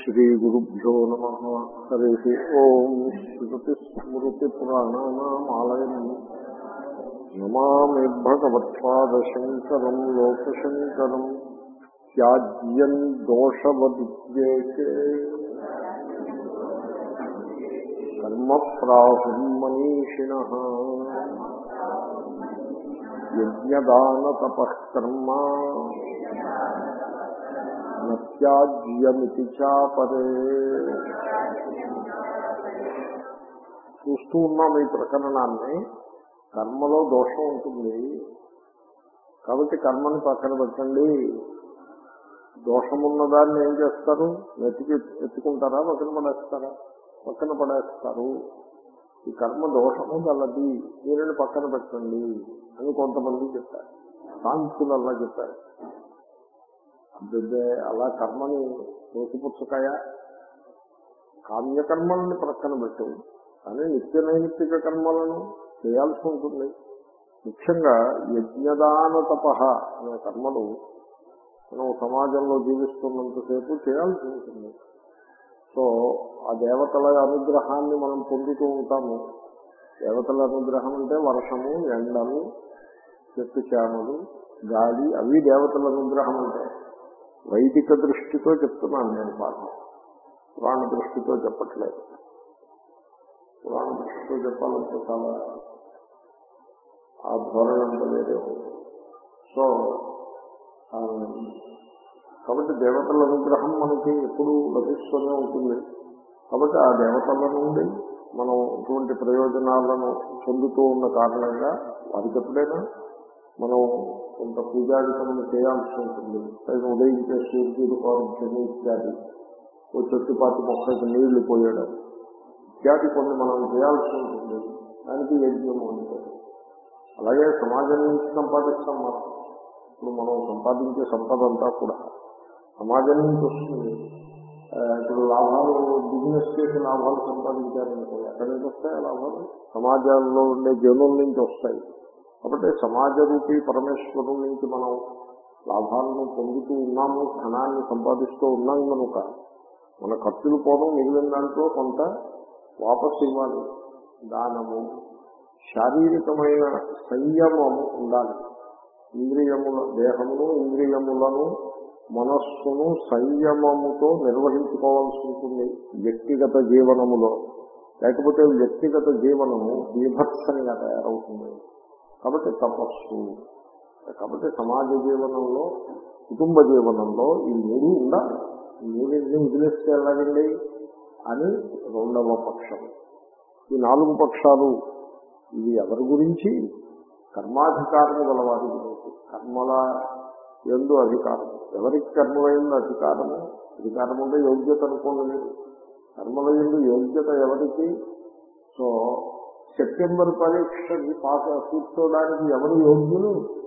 శ్రీగురుభ్యో నమ హరి ఓం శ్రుతిస్మృతిపురాణానామాలయం నమామి భగవత్పాదశంకరం లోకశంకరం త్యాజ్యం దోషవదిద్యేకే కర్మ ప్రాహుం మనీషిణ యజ్ఞదాన తపఃకర్మ నత్యాజ్యమితి చాపరే చూస్తూ ఉన్నాం ఈ ప్రకరణాన్ని కర్మలో దోషం ఉంటుంది కాబట్టి కర్మని పక్కన పెట్టండి దోషమున్న దాన్ని ఏం చేస్తారు వెతికి ఎత్తుకుంటారా పక్కన పడేస్తారా పక్కన పడేస్తారు ఈ కర్మ దోషము గలది దీనిని పక్కన పెట్టండి అని కొంతమంది చెప్పారు సాంఖ్యులు అలా చెప్పారు అబ్బే అలా కర్మని తోసిపుచ్చకాయ కామ్యకర్మల్ని ప్రక్కన పెట్టు కానీ నిత్య నైమిత్తిక కర్మలను చేయాల్సి ఉంటుంది ముఖ్యంగా యజ్ఞదాన తప అనే కర్మలు మనం సమాజంలో జీవిస్తున్నంతసేపు చేయాల్సి ఉంటుంది సో ఆ దేవతల అనుగ్రహాన్ని మనం పొందుతూ ఉంటాము దేవతల అనుగ్రహం అంటే వర్షము ఎండలు చెట్టు చేమలు గాలి అవి దేవతల అనుగ్రహం అంటే వైదిక దృష్టితో చెప్తున్నాను నేను పాఠం పురాణ దృష్టితో చెప్పట్లేదు పురాణ దృష్టితో చెప్పాలంటే చాలా ఆ ధోరణి అంత వేరే సో కాబట్టి దేవతల అనుగ్రహం మనకి ఎప్పుడు లభిస్తూనే ఉంటుంది కాబట్టి ఆ దేవతల నుండి మనం ఇటువంటి ప్రయోజనాలను పొందుతూ ఉన్న కారణంగా వారికి ఎప్పుడైనా మనం కొంత పూజాధికములు చేయాల్సి ఉంటుంది పైన ఉదయించే సూర్యుడు పారుధ్యము ఇత్యాది ఓ చెట్టుపాటి మొక్కకి నీళ్లు పోయడం ఇత్యాది కొన్ని మనం చేయాల్సి ఉంటుంది దానికి యజ్ఞము ఉంటుంది అలాగే సమాజం నుంచి సంపాదిస్తాం మనం ఇప్పుడు మనం సంపాదించే సంపద అంతా కూడా సమాజం నుంచి వస్తుంది ఇప్పుడు లాభాలు బిజినెస్ చేసి లాభాలు సంపాదించారనుకో ఎక్కడి నుంచి వస్తాయి లాభాలు సమాజంలో ఉండే జనుల నుంచి వస్తాయి కాబట్టి సమాజ రూపీ పరమేశ్వరం నుంచి మనం లాభాలను పొందుతూ ఉన్నాము ధనాన్ని సంపాదిస్తూ ఉన్నాం కనుక మన ఖర్చులు పోవడం మిగిలిన దాంట్లో కొంత వాపసు ఇవ్వాలి దానము శారీరకమైన సంయమము ఉండాలి ఇంద్రియముల దేహమును ఇంద్రియములను మనస్సును సంయమముతో నిర్వహించుకోవాల్సి ఉంటుంది వ్యక్తిగత జీవనములో లేకపోతే వ్యక్తిగత జీవనము బీభత్సంగా తయారవుతుంది కాబట్టి తపస్సు కాబట్టి సమాజ జీవనంలో కుటుంబ జీవనంలో ఈ మూడు ఉండాలి ఈ మూడింటిని వదిలేస్తే ఎలాగండి అని రెండవ పక్షం ఈ నాలుగు పక్షాలు ఇవి ఎవరి గురించి కర్మాధికారము గల వారి గురించి కర్మల ఎందు అధికారం ఎవరికి కర్మల ఎందు అధికారము అధికారం ఉంటే యోగ్యత అనుకోండి మీరు కర్మల ఎందు యోగ్యత ఎవరికి సో సెప్టెంబర్ పరీక్షకి పాస్ కూర్చోడానికి ఎవరు యోగ్యులు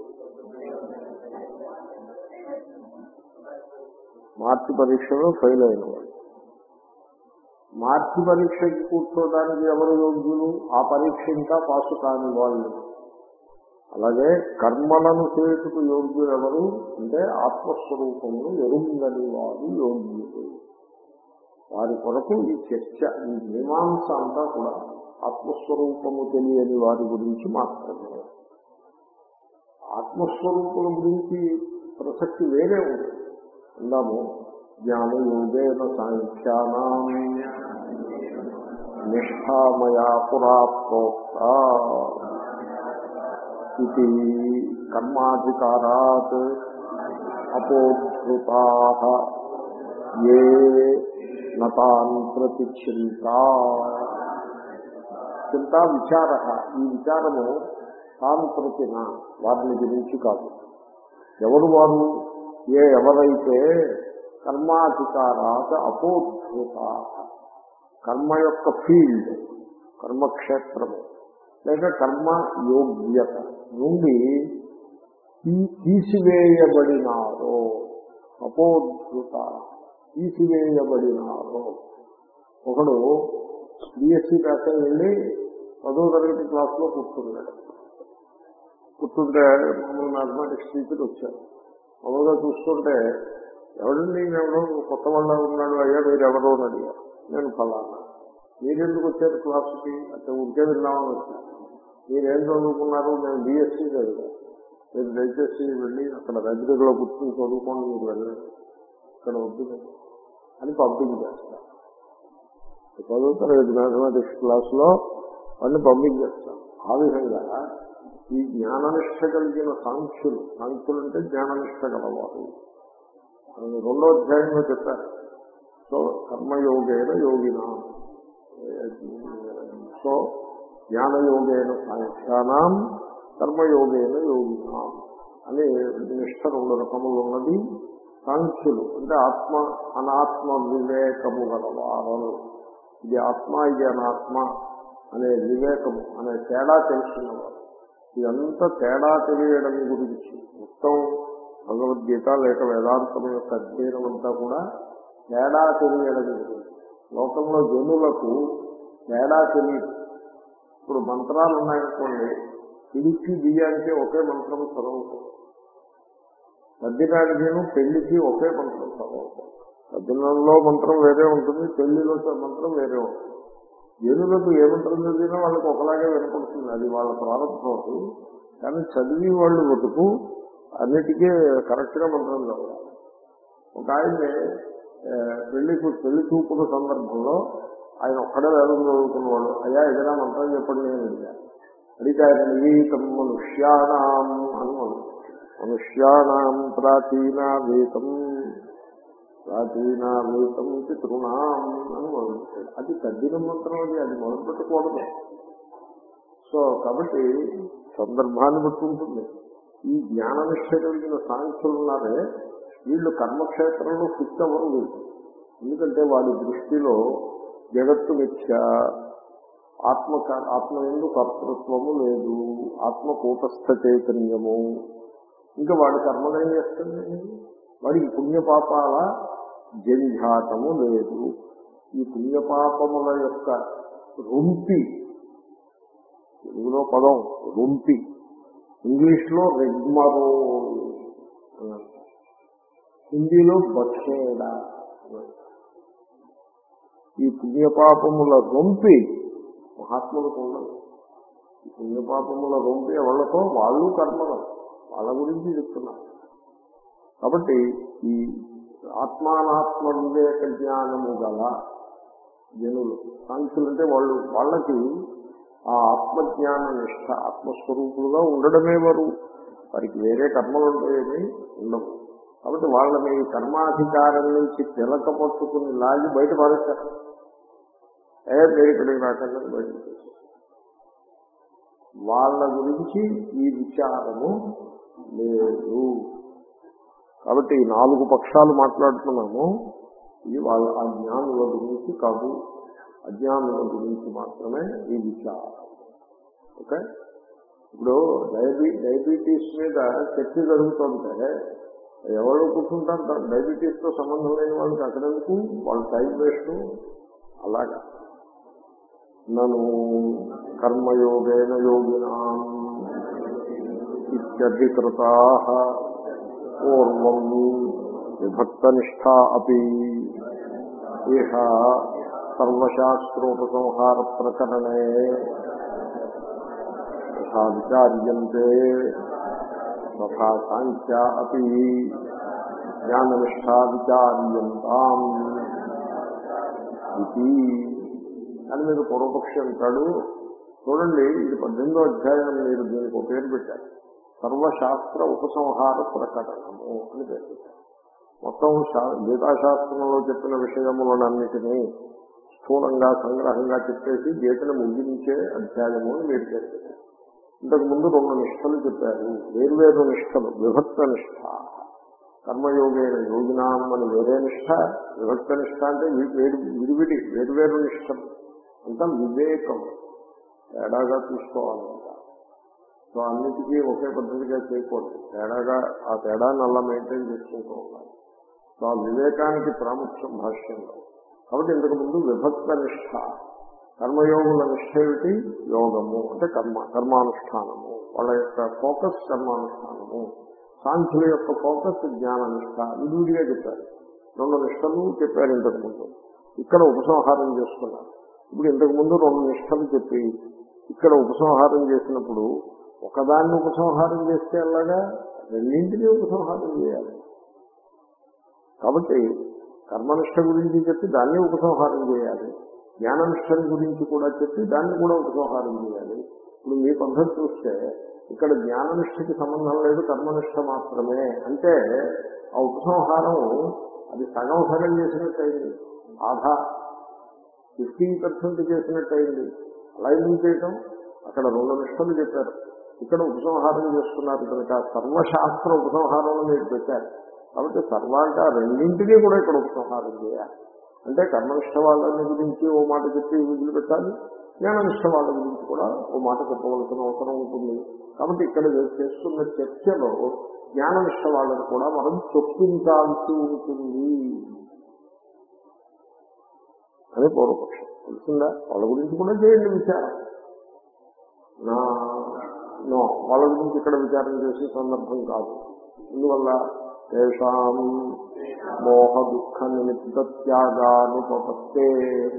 మార్చి పరీక్షలో ఫెయిల్ అయిన వాళ్ళు మార్చి పరీక్షకి కూర్చోడానికి ఎవరు యోగ్యులు ఆ పరీక్ష ఇంకా పాసు కాని వాళ్ళు అలాగే కర్మలను చేతుకు యోగ్యులు ఎవరు అంటే ఆత్మస్వరూపమును ఎరుందని వారు యోగ్యులు వారి కొరకు ఈ చర్చ ఈ మీమాంస అంతా కూడా ఆత్మస్వరూపము తెలియని వారి గురించి మాత్రమే ఆత్మస్వరూపుల గురించి ప్రసక్తి వేరే ఉంది అందాము జ్ఞానయోగేన సాంఖ్యానం నిష్ఠామయా పురా ప్రోక్త ఇది కర్మాధికారాత్ అపోధృతా ఏ నతాన్ ప్రతిచింతా చింత విచార ఈ విచారము తాను ప్రతిన వారిని గురించి కాదు ఎవరు వారు ఏ ఎవరైతే కర్మాధికారాత అపోధృత కర్మ యొక్క ఫీల్డ్ కర్మక్షేత్రము లేక కర్మ యోగ్యత నుండి తీసివేయబడినారో అపోధృత తీసివేయబడినారో ఒకడు బిఎస్సీ పాస్ అయి వెళ్ళి పదో తరగతి క్లాస్లో కూర్చున్నాడు కూర్చుంటే మామూలు మ్యాథమెటిక్స్ టీచర్ వచ్చారు మామూలుగా చూస్తుంటే ఎవడండి ఎవడో కొత్త వాళ్ళ ఉన్నాడు అయ్యా మీరు ఎవరో అని అడిగారు నేను ఫలానా మీరెందుకు వచ్చారు క్లాసుకి అంటే ఉంటే విన్నామని వచ్చాను మీరేం చదువుకున్నారు నేను బీఎస్సీ చదివాను మీరు దయచేసి వెళ్ళి అక్కడ లైబ్రరీలో కూర్చొని చదువుకోండి మీరు వెళ్ళండి ఇక్కడ వద్దు మీరు అని పంపించేస్తాను చదువుతారు లేదు మ్యాథమెటిక్స్ క్లాస్లో వాడిని పంపించేస్తాను ఆ విధంగా ఈ జ్ఞాననిష్ట కలిగిన సాంఖ్యులు సాంఖ్యులు అంటే జ్ఞాననిష్ట గలవారు అని రెండో అధ్యాయంలో చెప్పారు సో కర్మయోగేన యోగిన సో జ్ఞానయోగేన సాంఖ్యానాం కర్మయోగేన యోగినాం అని నిష్ట రెండు రకములు ఉన్నది సాంఖ్యులు అంటే ఆత్మ అనాత్మ వివేకము గలవారు ఇది ఆత్మ ఇది అనాత్మ అనే వివేకము అనే తేడా తెలుసుకున్నవారు ఇదంతా తేడా తెలియడం గురించి మొత్తం భగవద్గీత లేక వేదాంతం యొక్క అధ్యయనం అంతా కూడా తేడా తెలియడం గురించి లోకంలో జనులకు తేడా తెలియదు ఇప్పుడు మంత్రాలు ఉన్నాయనుకోండి పిలిచి బియ్యానికి ఒకే మంత్రం చదువుతాం తద్దినాడికిను పెళ్లికి ఒకే మంత్రం చదువుతాం తద్దినంలో మంత్రం వేరే ఉంటుంది పెళ్లిలో మంత్రం వేరే ఉంటుంది జనులకు ఏ మంత్రం చదివినా వాళ్ళకి ఒకలాగే వినపడుతుంది అది వాళ్ళ ప్రారంభం కానీ చదివి వాళ్ళు బతుకు అన్నిటికీ కరెక్ట్ గా మంత్రం చదవాలి ఒక ఆయన్ని పెళ్లి పెళ్లి చూపుల సందర్భంలో ఆయన ఒక్కడే వేదం చదువుకున్నవాడు అయ్యా ఏదైనా మంత్రం చెప్పండి నేను అడిగాను అడిగితే ఆయన నివీతం మనుష్యాణం అని మనుష్యాణం ప్రాచీన వేతం ప్రాచీన వేతం పితృణాం అని మొదలుపెట్టాడు అది తద్దిన మంత్రం అది అది మొదలు పెట్టకూడదు సో కాబట్టి సందర్భాన్ని బట్టి ఉంటుంది ఈ జ్ఞాననిష్ట కలిగిన సాంఖ్యులు ఉన్నారే వీళ్ళు కర్మక్షేత్రంలో ఫిక్స్ అవ్వరు వీళ్ళు ఎందుకంటే వాడి దృష్టిలో జగత్తు మిథ్య ఆత్మ ఆత్మ ఎందు కర్తృత్వము లేదు ఆత్మ కూటస్థ చైతన్యము ఇంకా వాడి కర్మలు ఏం చేస్తుంది వాడికి పుణ్యపాపాల జంఝాటము లేదు ఈ పుణ్యపాపముల యొక్క రుంపి తెలుగులో పదం రుంపి ఇంగ్లీష్ లో రెగ్మరో హిందీలో బఖేడా ఈ పుణ్యపాపముల రొంపి మహాత్ములకు ఉండదు ఈ పుణ్యపాపముల రొంపి ఎవరితో వాళ్ళు కర్మలు వాళ్ళ గురించి చెప్తున్నారు కాబట్టి ఈ ఆత్మానాత్మ వివేక జ్ఞానము గల జనులు సాంఖ్యులు అంటే వాళ్ళు వాళ్ళకి ఆ ఆత్మజ్ఞాన నిష్ట ఆత్మస్వరూపులుగా ఉండడమే వారు వారికి వేరే కర్మలు ఉంటాయని ఉండవు కాబట్టి వాళ్ళని కర్మాధికారం నుంచి పిలక పట్టుకుని లాగి బయట పారేస్తారు ఏ మీరు ఇక్కడికి రాకుండా బయట వాళ్ళ గురించి ఈ విచారము లేదు కాబట్టి ఈ నాలుగు పక్షాలు మాట్లాడుతున్నాము ఇది వాళ్ళ అజ్ఞానుల గురించి కాదు అజ్ఞానుల గురించి మాత్రమే ఈ విచారం ఓకే ఇప్పుడు డయాబీ డయాబెటీస్ మీద చర్చ జరుగుతుంటే ఎవరు కూర్చుంటారు డయాబెటీస్ తో సంబంధం లేని వాళ్ళకి అక్కడెందుకు వాళ్ళ టైం వేస్ట్ అలాగా నన్ను కర్మయోగేన యోగినా ఇత్యధికృతా పూర్వం విభక్తనిష్టా అపి ఇహ సర్వశాస్త్రోపసంహార ప్రకరణే యథా విచార్యంతే తథా సాంఖ్య అపి జ్ఞాననిష్టా విచార్యంతాం ఇది అని మీరు పూర్వపక్షి అంటాడు చూడండి ఇది పద్దెనిమిదో అధ్యాయం మీరు దీనికి ఒక పేరు పెట్టారు సర్వశాస్త్ర ఉపసంహార ప్రకటనము అని పేరు పెట్టారు మొత్తం గీతాశాస్త్రంలో చెప్పిన విషయములన్నిటినీ స్థూలంగా సంగ్రహంగా చెప్పేసి గీతను ముగించే అధ్యాయము అని మీరు పేరు పెట్టారు ఇంతకు ముందు రెండు నిష్టలు చెప్పారు వేర్వేరు నిష్టలు విభక్త నిష్ట కర్మయోగైన యోగినాం అని వేరే నిష్ట విభక్త నిష్ట అంటే వేరు విడివిడి వేర్వేరు నిష్టలు అంతా వివేకం తేడాగా చూసుకోవాలంట సో అన్నిటికీ ఒకే పద్ధతిగా చేయకూడదు తేడాగా ఆ తేడాన్ని అలా మెయింటైన్ చేసుకుంటూ ఉండాలి సో ఆ వివేకానికి ప్రాముఖ్యం భాష్యంలో కాబట్టి ఇంతకు ముందు విభక్త నిష్ట కర్మయోగుల నిష్ట ఏమిటి యోగము అంటే కర్మ కర్మానుష్ఠానము వాళ్ళ యొక్క ఫోకస్ కర్మానుష్ఠానము సాంఖ్యుల యొక్క ఫోకస్ జ్ఞాన నిష్ట విడివిడిగా చెప్పారు రెండు నిష్టలు చెప్పారు ఇంతకు ముందు ఇక్కడ ఉపసంహారం చేసుకున్నారు ఇప్పుడు ఇంతకు ముందు రెండు నిష్టలు చెప్పి ఇక్కడ ఉపసంహారం చేసినప్పుడు ఒకదాన్ని ఉపసంహారం చేస్తే అలాగా రెండింటినీ ఉపసంహారం చేయాలి కాబట్టి కర్మనిష్ట గురించి చెప్పి దాన్ని ఉపసంహారం చేయాలి జ్ఞాననిష్టం గురించి కూడా చెప్పి దాన్ని కూడా ఉపసంహారం చేయాలి ఇప్పుడు మీ పద్ధతి చూస్తే ఇక్కడ జ్ఞాననిష్టకి సంబంధం లేదు కర్మనిష్ట మాత్రమే అంటే ఆ ఉపసంహారం అది సగం సగం చేసినట్టయింది ఆధా ఫిఫ్టీ పర్సెంట్ చేసినట్టయింది అలా ఎందుకు చేయటం అక్కడ రెండు నిష్టలు చెప్పారు ఇక్కడ ఉపసంహారం చేస్తున్నారు కనుక సర్వశాస్త్ర ఉపసంహారం మీరు పెట్టారు కాబట్టి సర్వాంట రెండింటినీ కూడా ఇక్కడ ఉపసంహారం చేయాలి అంటే కర్మనిష్ట వాళ్ళని గురించి ఓ మాట చెప్పి వదిలిపెట్టాలి జ్ఞాననిష్ట వాళ్ళ గురించి కూడా ఓ మాట చెప్పవలసిన అవసరం ఉంటుంది కాబట్టి ఇక్కడ చేస్తున్న చర్చలో జ్ఞాననిష్ట వాళ్ళని కూడా మనం చొప్పించాల్సి ఉంటుంది అని పూర్వపక్షం తెలిసిందా వాళ్ళ గురించి కూడా చేయండి విచారం నా నో వాళ్ళ గురించి ఇక్కడ విచారం చేసే సందర్భం కాదు అందువల్ల తేషాం మోహ దుఃఖ నిమిత్త త్యాగానుపత్తే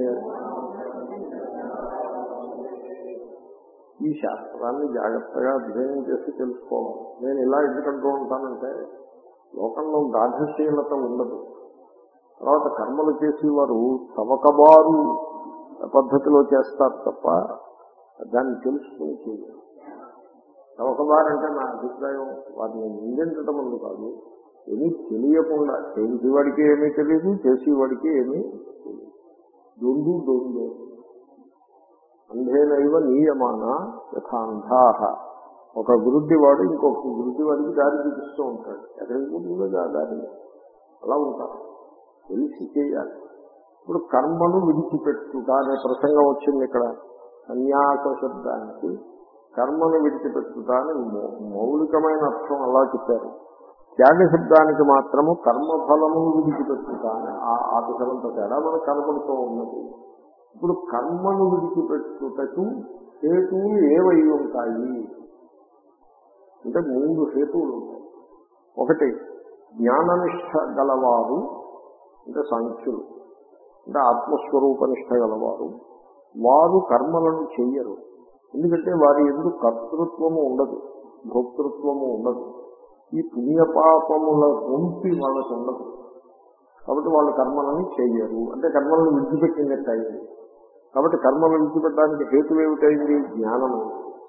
ఈ శాస్త్రాన్ని జాగ్రత్తగా అధ్యయనం చేసి తెలుసుకోవాలి నేను ఇలా ఎందుకంటూ ఉంటానంటే లోకంలో గాఢశీలత ఉండదు తర్వాత కర్మలు చేసేవారు తవకబారు పద్ధతిలో చేస్తారు తప్ప దాన్ని తెలుసుకుని చేయాలి తవకబారు అంటే నా అభిప్రాయం వాటిని నిందించడం అందు కాదు ఏమీ తెలియకుండా చేసేవాడికి ఏమీ తెలియదు చేసేవాడికి ఏమీ తెలియదు దొందు దొందు అంధేనైవ నీయమాన యథాంధాహ ఒక గురుడ్డి వాడు ఇంకొక గురుడ్డి వాడికి దారి చూపిస్తూ ఉంటాడు ఎక్కడికి పోతుందో ఆ దారి అలా ఉంటారు తెలిసి చేయాలి ఇప్పుడు కర్మను విడిచిపెట్టుట అనే ప్రసంగం వచ్చింది ఇక్కడ సన్యాస శబ్దానికి కర్మను విడిచిపెట్టుట అని మౌ- మౌలికమైన అర్థం అలా చెప్పారు త్యాగ శబ్దానికి మాత్రము కర్మఫలమును విడిచిపెట్టుట అని ఆ ఆటలంత తేడా మనకు కనపడుతూ ఉన్నది ఇప్పుడు కర్మను విడిచిపెట్టుటకు హేతువులు ఏవై ఉంటాయి అంటే మూడు హేతువులు ఉంటాయి ఒకటి జ్ఞాననిష్ట గలవారు అంటే సాంఖ్యులు అంటే ఆత్మస్వరూప నిష్ట గలవారు వారు కర్మలను చెయ్యరు ఎందుకంటే వారి ఎందుకు కర్తృత్వము ఉండదు భోక్తృత్వము ఉండదు ఈ పుణ్యపాపముల వంపి వాళ్ళకు ఉండదు కాబట్టి వాళ్ళు కర్మలని చెయ్యరు అంటే కర్మలను విడిచిపెట్టినట్టు అయింది కాబట్టి కర్మలను విడిచిపెట్టడానికి హేతు ఏమిటైంది జ్ఞానము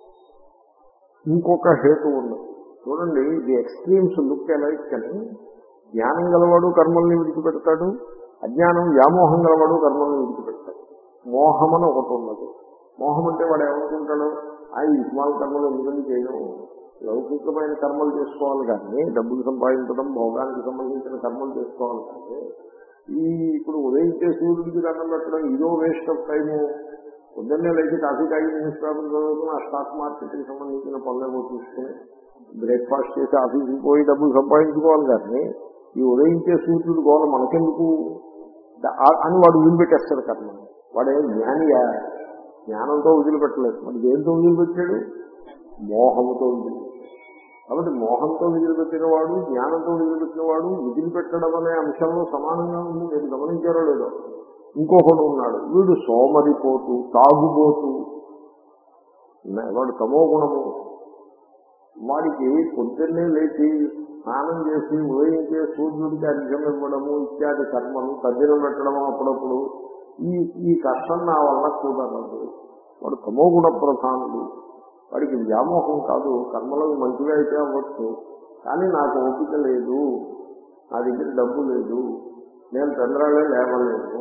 ఇంకొక హేతు ఉన్నది చూడండి ది ఎక్స్ట్రీమ్స్ లుక్ ఎలైక్ కానీ జ్ఞానం గలవాడు కర్మల్ని విడిచిపెడతాడు అజ్ఞానం వ్యామోహం గలవాడు కర్మల్ని విడిచిపెడతాడు మోహం అని ఒకటి ఉన్నది మోహం అంటే వాడు ఏమనుకుంటాడు ఆ ఈ ఇస్మాల్ కర్మలు ఎందుకని చేయడం లౌకికమైన కర్మలు చేసుకోవాలి కానీ డబ్బులు సంపాదించడం భోగానికి సంబంధించిన కర్మలు చేసుకోవాలి కానీ ఈ ఇప్పుడు ఉదయించే సూర్యుడికి దండం పెట్టడం ఇదో వేస్ట్ ఆఫ్ టైము పొద్దున్నే లేచి కాఫీ తాగి న్యూస్ పేపర్ చదువుకుని ఆ స్టాక్ మార్కెట్కి సంబంధించిన పనులేమో చూసుకుని బ్రేక్ఫాస్ట్ చేసి ఆఫీస్కి పోయి డబ్బులు సంపాదించుకోవాలి కానీ ఈ ఉదయించే సూర్యుడు గోల మనకెందుకు ద- ఆ- అని వాడు వదిలిపెట్టేస్తాడు కర్మ వాడేం జ్ఞానియా జ్ఞానంతో వదిలిపెట్టలేదు మరి దేంతో వదిలిపెట్టాడు మోహంతో వదిలిపెట్టాడు కాబట్టి మోహంతో వదిలిపెట్టిన వాడు జ్ఞానంతో వదిలిపెట్టిన వాడు వదిలిపెట్టడం అనే అంశంలో సమానంగా ఉంది మీరు గమనించారో లేదో ఇంకొకడు ఉన్నాడు వీడు సోమరిపోతు తాగుబోతు న- వాడు తమో గుణము వాడికి పొద్దున్నే లేచి స్నానం చేసి ఉదయించే సూర్యుడికి అర్ఘ్యం ఇవ్వడము ఇత్యాది కర్మలు తద్దినం పెట్టడము అప్పుడప్పుడు ఈ ఈ కష్టం నా వల్ల కూడనదు వాడు తమో గుణ ప్రధానుడు వాడికి వ్యామోహం కాదు కర్మలకు మంచిగా అయితే అవ్వచ్చు కానీ నాకు ఓపిక లేదు నా దగ్గర డబ్బు లేదు నేను చంద్రాలే లేవలేను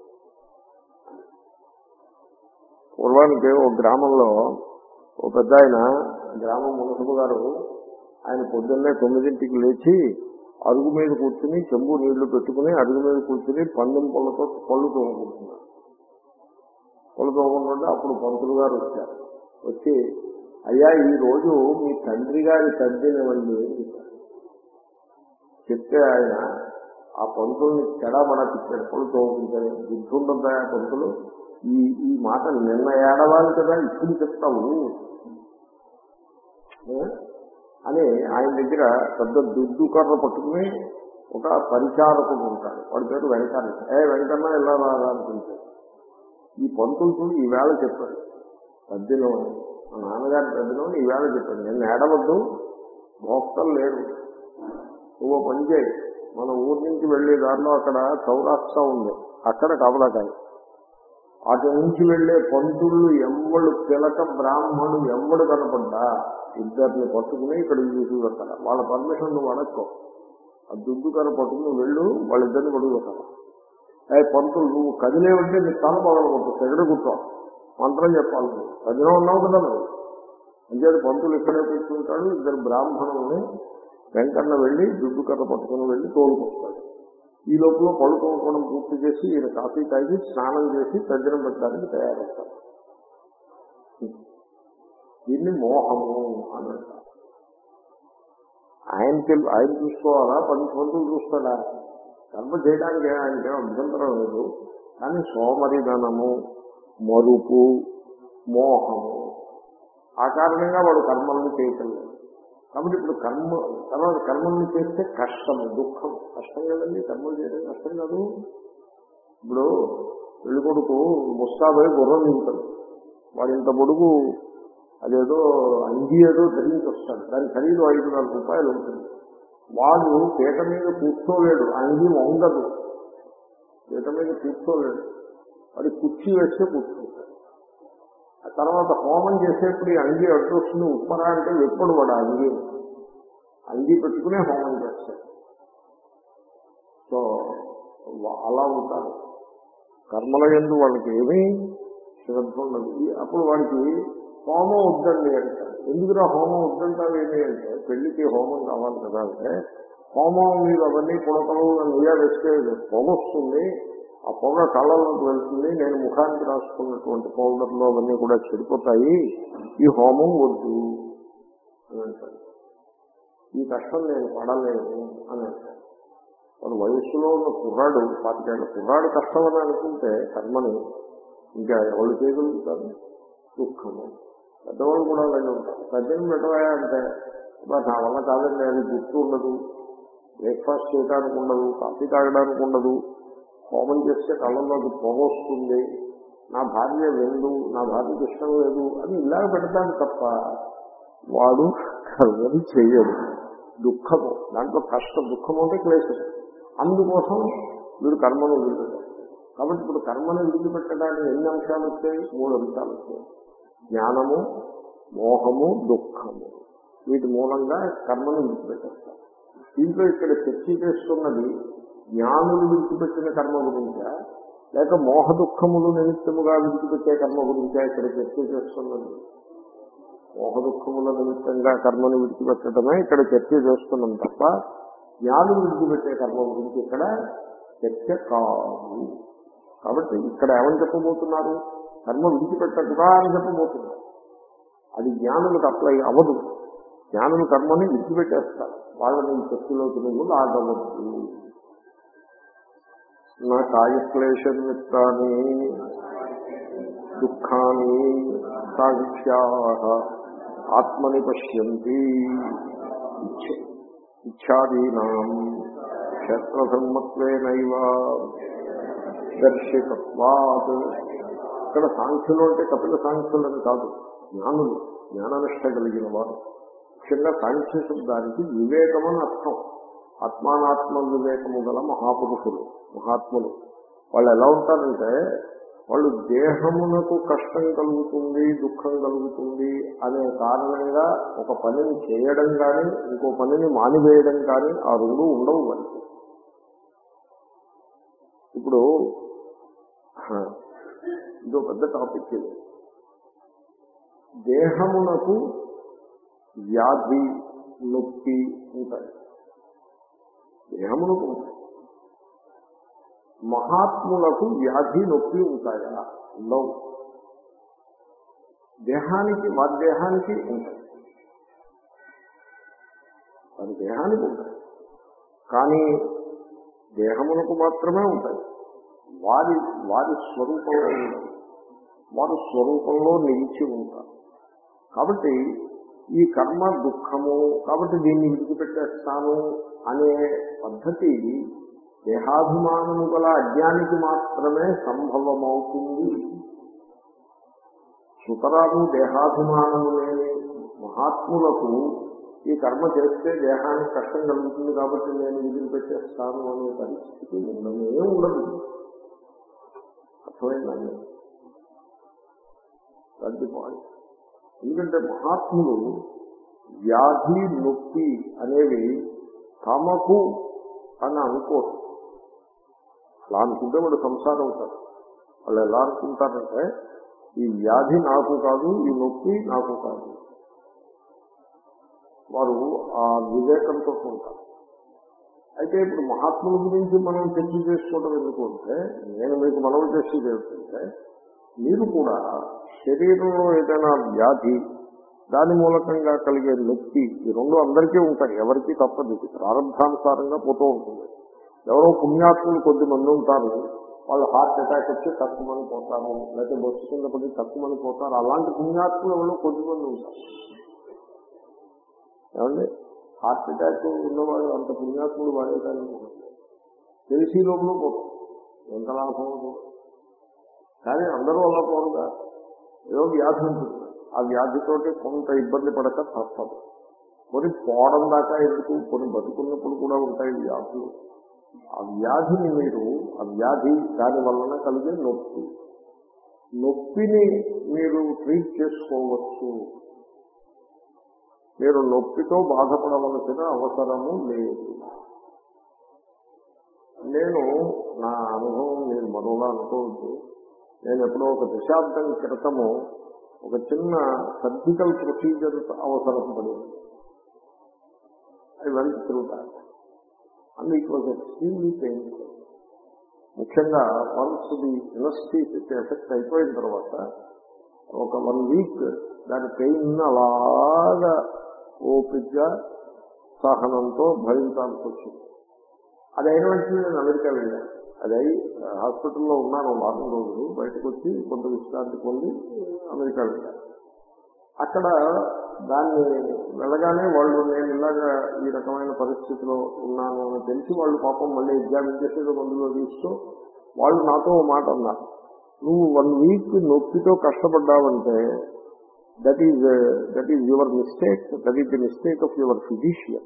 పూర్వానికి ఒక గ్రామంలో ఓ పెద్ద ఆయన గ్రామం మునసబు గారు ఆయన పొద్దున్నే తొమ్మిదింటికి లేచి అరుగు మీద కూర్చుని చెంబు నీళ్లు పెట్టుకుని అరుగు మీద కూర్చుని పందెం పళ్ళతో పళ్ళు తోముకుంటున్నారు పళ్ళు తోముకుంటుంటే అప్పుడు పంతులు గారు వచ్చారు వచ్చి అయ్యా ఈ రోజు మీ తండ్రి గారి తద్దినివ్వండి అని చెప్పారు చెప్తే ఆయన ఆ పంతుల్ని చెడబడ తిప్పాడు పళ్ళు తోముకుంటారు బుద్ధి ఉండదా ఆ పంతులు ఈ ఈ మాట నిన్న ఏడవాలి కదా ఇప్పుడు చెప్తావు ఏ? అని ఆయన దగ్గర పెద్ద దుడ్డు కర్ర పట్టుకుని ఒక పరిచారకుడు ఉంటాడు వాడి పేరు వెంకన్న ఏ వెంకన్న ఇలా రాదా అనుకుంటే ఈ పంతులు చూడు ఈవేళ చెప్పాడు పద్యలో మా నాన్నగారి పద్యలో ఈవేళ చెప్పాడు నేను ఏడవద్దు భోక్తలు లేరు నువ్వు పని చేయి మన ఊరి నుంచి వెళ్లే దారిలో అక్కడ చౌరాస్తా ఉంది అక్కడ కబలకాయ అటు నుంచి వెళ్లే పంతుళ్ళు ఎవ్వడు పిలక బ్రాహ్మణుడు ఎవ్వడు కనపడ్డా ఇద్దరిని పట్టుకుని ఇక్కడ చూసి పెట్టాలి వాళ్ళ పర్మిషన్ నువ్వు అడక్కో ఆ దుడ్డు కన పట్టుకుని వెళ్ళు వాళ్ళిద్దరిని పడుకు పెట్టాలి అయ్యి పంతులు నువ్వు కదిలేవంటే నీ తల పగలగొట్టు సెగడ కూర్చో మంత్రం చెప్పాలి నువ్వు కదిలో ఉన్నావు కదా నువ్వు అంతే పంతులు ఇక్కడే కూర్చుంటాడు ఇద్దరు బ్రాహ్మణుల్ని వెంకన్న వెళ్ళి దుడ్డు కర్ర పట్టుకుని వెళ్ళి తోలుకొస్తాడు ఈ లోపల పళ్ళు తోలుకోవడం పూర్తి చేసి ఈయన కాఫీ తాగి స్నానం చేసి తజ్జనం పెట్టడానికి తయారవుతాడు దీన్ని మోహము అని అంటారు ఆయనకి ఆయన చూసుకోవాలా పది పంతులు చూస్తాడా కర్మ చేయడానికి ఆయనకి అభ్యంతరం లేదు కానీ సోమరిధనము మరుపు మోహము ఆ కారణంగా వాడు కర్మల్ని చేయటం లేదు కాబట్టి ఇప్పుడు కర్మ తర్వాత కర్మల్ని చేస్తే కష్టము దుఃఖం కష్టం కదండి కర్మలు చేయడం కష్టం కాదు ఇప్పుడు పెళ్లి కొడుకు ముస్తాబై గుర్రం దిగుతాడు వాడు ఇంత పొడుగు అదేదో అంగి ఏదో ధరించి వస్తాడు దాని ఖరీదు ఐదు వేల రూపాయలు ఉంటుంది వాడు పీట మీద కూర్చోలేడు అంగి వంగదు పీట మీద కూర్చోలేడు వాడి కుర్చీ వేస్తే కూర్చుంటాడు ఆ తర్వాత హోమం చేసేప్పుడు ఈ అంగి అడ్డు వస్తుంది ఉప్పరా అంటే ఎప్పుడు వాడు అంగి అంగి పెట్టుకునే హోమం చేస్తాడు సో వా- అలా ఉంటారు కర్మల ఎందు వాళ్ళకి ఏమీ శ్రద్ధ ఉండదు ఈ- అప్పుడు వాడికి హోమం వద్దండి అంటారు ఎందుకురా హోమం వద్దంటారు ఏమి అంటే పెళ్లికి హోమం కావాలి కదా అంటే హోమం మీరు అవన్నీ పుడకలు నెయ్య వేస్తే పొగొస్తుంది ఆ పొగ కళ్ళలోకి వెళ్తుంది నేను ముఖానికి రాసుకున్నటువంటి పౌడర్లు అవన్నీ కూడా చెడిపోతాయి ఈ హోమం వద్దు అని అంటాడు ఈ కష్టం నేను పడలేను అని అంటాడు వాడు వయస్సులో ఉన్న కుర్రాడు పాతికేళ్ళ కుర్రాడు కష్టం అని అనుకుంటే కర్మని ఇంకా ఎవరు చేయగలుగుతారు దుఃఖము పెద్దవాళ్ళు కూడా అలాగే ఉంటారు పెద్దలు పెట్టవా అంటే "అబ్బా, నా వల్ల కాదండి అది గుర్తు ఉండదు బ్రేక్ఫాస్ట్ చేయడానికి ఉండదు కాఫీ తాగడానికి ఉండదు హోమం చేస్తే కళ్ళల్లోకి పొగ వస్తుంది నా భార్య వెందు నా భార్యకి ఇష్టం లేదు అని ఇలా పెడతాను తప్ప వాడు కర్మని చెయ్యడు దుఃఖము దాంట్లో కష్టం దుఃఖం అంటే క్లేశం అందుకోసం వీడు కర్మను వదిలిపెట్టాడు కాబట్టి ఇప్పుడు కర్మను విడిచిపెట్టడానికి ఎన్ని అంశాలు వచ్చాయి మూడు అంశాలు వచ్చాయి జ్ఞానము మోహము దుఃఖము వీటి మూలంగా కర్మను విడిచిపెట్టేస్తారు దీంట్లో ఇక్కడ చర్చ చేస్తున్నది జ్ఞానులు విడిచిపెట్టిన కర్మ గురించా లేక మోహ దుఃఖములు నిమిత్తముగా విడిచిపెట్టే కర్మ గురించా ఇక్కడ చర్చ చేస్తున్నది మోహ దుఃఖముల నిమిత్తంగా కర్మను విడిచిపెట్టడమే ఇక్కడ చర్చ చేస్తున్నాం తప్ప జ్ఞానులు విడిచిపెట్టే కర్మ గురించి ఇక్కడ చర్చ కాదు కాబట్టి ఇక్కడ ఏమని చెప్పబోతున్నారు కర్మ విడిచిపెట్టకురా అని చెప్పబోతున్నారు అది జ్ఞానులకు అప్లై అవ్వదు జ్ఞానులు కర్మని విడిచిపెట్టేస్తారు వాళ్ళని ఈ చర్చలోకి నువ్వు లాగవద్దు నా కాయక్లేశ నిమిత్తాన్ని దుఃఖాన్ని సాంఖ్యా ఆత్మని పశ్యంతి ఇచ్చ- ఇచ్ఛాదీనాం క్షేత్రధర్మత్వేనైవ దర్శకత్వాత్ ఇక్కడ సాంఖ్యులు అంటే కపిల సాంఖ్యులని కాదు జ్ఞానులు జ్ఞాననిష్ట కలిగిన వారు ముఖ్యంగా సాంఖ్య శబ్దానికి వివేకం అని అర్థం ఆత్మానాత్మ వివేకము గల మహాపురుషులు మహాత్ములు వాళ్ళు ఎలా ఉంటారంటే వాళ్ళు దేహమునకు కష్టం కలుగుతుంది దుఃఖం కలుగుతుంది అనే కారణంగా ఒక పనిని చేయడం కానీ ఇంకో పనిని మానివేయడం కానీ ఆ రెండు ఉండవు వాళ్ళకి ఇప్పుడు హ, ఇదో పెద్ద టాపిక్ ఇది దేహమునకు వ్యాధి నొప్పి ఉంటాయి దేహమునకు ఉంటాయి మహాత్ములకు వ్యాధి నొప్పి ఉంటాయా ఉండవు దేహానికి వారి దేహానికి ఉంటాయి వారి దేహానికి ఉంటాయి కానీ దేహమునకు మాత్రమే ఉంటాయి వారి వారి స్వరూపంలో ఉండవు వారు స్వరూపంలో నిలిచి ఉంటారు కాబట్టి ఈ కర్మ దుఃఖము కాబట్టి దీన్ని విడిచిపెట్టేస్తాను అనే పద్ధతి దేహాభిమానము గల అజ్ఞానికి మాత్రమే సంభవమవుతుంది సుతరాము దేహాభిమానము లేని మహాత్ములకు ఈ కర్మ చేస్తే దేహానికి కష్టం కలుగుతుంది కాబట్టి నేను విధులు పెట్టేస్తాను అనే పరిస్థితి ఉండనే ఉండదు అర్థమైందండి అది పాయింట్ ఎందుకంటే మహాత్ములు వ్యాధి నొప్పి అనేవి తమకు అని అనుకోరు అలా అనుకుంటే వాడు సంసారం అవుతారు వాళ్ళు ఎలా అనుకుంటారంటే ఈ వ్యాధి నాకు కాదు ఈ నొప్పి నాకు కాదు వారు ఆ వివేకంతో ఉంటారు అయితే ఇప్పుడు మహాత్ముల గురించి మనం చర్చ చేసుకోవడం ఎందుకు అంటే నేను మీకు మనవి చేసేది ఏమిటంటే మీరు కూడా శరీరంలో ఏదైనా వ్యాధి దాని మూలకంగా కలిగే నొప్పి ఈ రెండు అందరికీ ఉంటాయి ఎవరికి తప్పదు ఇది ప్రారంభానుసారంగా పోతూ ఉంటుంది ఎవరో పుణ్యాత్ములు కొద్ది మంది ఉంటారు వాళ్ళు హార్ట్ అటాక్ వచ్చి తక్కువని పోతారు లేకపోతే బస్సు కింద పడి తక్కువని పోతారు అలాంటి పుణ్యాత్ములు ఎవరో కొద్ది మంది ఉంటారు ఏమండి హార్ట్ అటాక్ ఉన్నవాడు అంత పుణ్యాత్ముడు వాడే కానీ తెలిసి లోపల పోతాం ఎంత లాభం అవుతుంది కానీ అందరూ అలా పోరుగా ఏదో వ్యాధి ఉంటుంది ఆ వ్యాధితోటి కొంత ఇబ్బంది పడక తప్పదు కొన్ని పోవడం దాకా ఎందుకు కొన్ని బతుకున్నప్పుడు కూడా ఉంటాయి వ్యాధులు ఆ వ్యాధిని మీరు ఆ వ్యాధి దాని వలన కలిగే నొప్పి నొప్పిని మీరు ట్రీట్ చేసుకోవచ్చు మీరు నొప్పితో బాధపడవలసిన అవసరము లేదు నేను నా అనుభవం మీరు మరోలా అనుకోవద్దు నేను ఎప్పుడో ఒక దశాబ్దం క్రితము ఒక చిన్న సర్జికల్ ప్రొసీజర్ అవసరం పడింది I went through that and it was extremely painful ముఖ్యంగా వన్స్ ది ఇనస్థీసిక్ ఎఫెక్ట్ అయిపోయిన తర్వాత ఒక వన్ వీక్ దాని పెయిన్ అలాగా ఓపిక్గా సహనంతో భరించాల్సి వచ్చింది అది అయిన వెంటనే నేను అమెరికా వెళ్ళాను అది అయి హాస్పిటల్లో ఉన్నాను వారం రోజులు బయటకు వచ్చి కొంత విశ్రాంతి పొంది అమెరికా వెళ్ళాను అక్కడ దాన్ని వెళ్ళగానే వాళ్ళు నేను ఇలాగా ఈ రకమైన పరిస్థితిలో ఉన్నాను అని తెలిసి వాళ్ళు పాపం మళ్ళీ ఎగ్జామిన్ చేసేదో మందులో తీస్తూ వాళ్ళు నాతో ఓ మాట అన్నారు నువ్వు వన్ వీక్ నొప్పితో కష్టపడ్డావంటే that is that is your mistake that is the mistake of your physician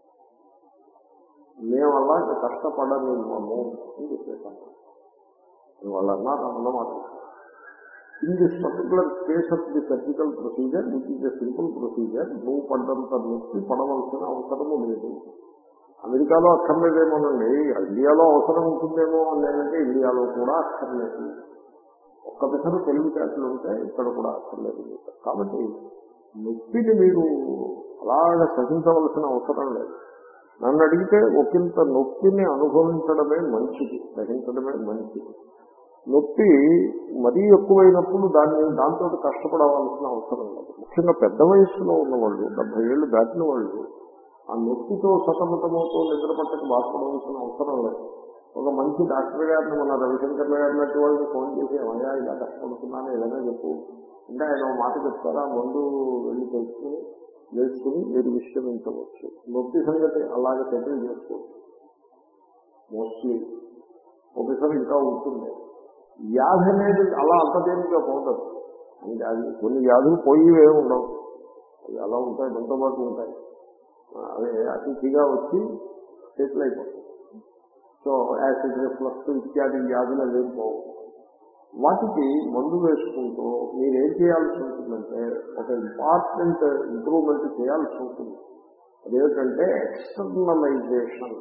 మేము అలా కష్టపడలేము అని చెప్పేసాను వాళ్ళు అన్నారు అన్నమాట in this particular case of the surgical procedure which is a simple procedure నువ్వు పడ్డంత నొప్పి పడవలసిన అవసరము లేదు అమెరికాలో అక్కర్లేదేమోనండి ఇండియాలో అవసరం ఉంటుందేమో అని నేనంటే ఇండియాలో కూడా అక్కర్లేదు ఒక్క పిసరు తెలివితేటలు ఉంటే ఇక్కడ కూడా అక్కర్లేదు కాబట్టి నొప్పిని మీరు అలాగ సహించవలసిన అవసరం లేదు నన్ను అడిగితే ఒకంత నొప్పిని అనుభవించడమే మంచిది సహించడమే మంచిది నొప్పి మరీ ఎక్కువైనప్పుడు దాన్ని దాంతో కష్టపడవలసిన అవసరం లేదు ముఖ్యంగా పెద్ద వయస్సులో ఉన్నవాళ్ళు డెబ్బై ఏళ్ళు దాటిన వాళ్ళు ఆ నొప్పితో సతమతమవుతూ నిద్ర పట్టక బాధపడవలసిన అవసరం లేదు ఒక మంచి డాక్టర్ గారిని మన రవిశంకర్ గారి లాంటి వాళ్ళని ఫోన్ చేసి ఏమయ్యా ఇలా కష్టపడుతున్నాను ఏదైనా చెప్పు అంటే ఆయన ఒక మాట చెప్తారా మందు వెళ్ళి తెలుసుకుని వేసుకుని మీరు విశ్రమించవచ్చు నొప్పి సంగతి అలాగే సెటిల్ చేసుకోవచ్చు మోస్ట్లీ ఒకసారి ఇంకా ఉంటుంది వ్యాధి అనేది అలా అంత తేలిగ్గా పోతుంది అంటే అది కొన్ని వ్యాధులు పోయివే ఉండవు అవి అలా ఉంటాయి దాంతో పాటు ఉంటాయి అవి అతిథిగా వచ్చి సెటిల్ అయిపోతాయి సో యాసిడ్ రిఫ్లక్స్ ఇత్యాది వ్యాధులు అవి పోవు వాటికి మందు వేసుకుంటూ మీరు ఏం చేయాల్సి ఉంటుందంటే ఒక ఇంపార్టెంట్ ఇంప్రూవ్మెంట్ చేయాల్సి ఉంటుంది అదేమిటంటే ఎక్స్టర్నలైజేషన్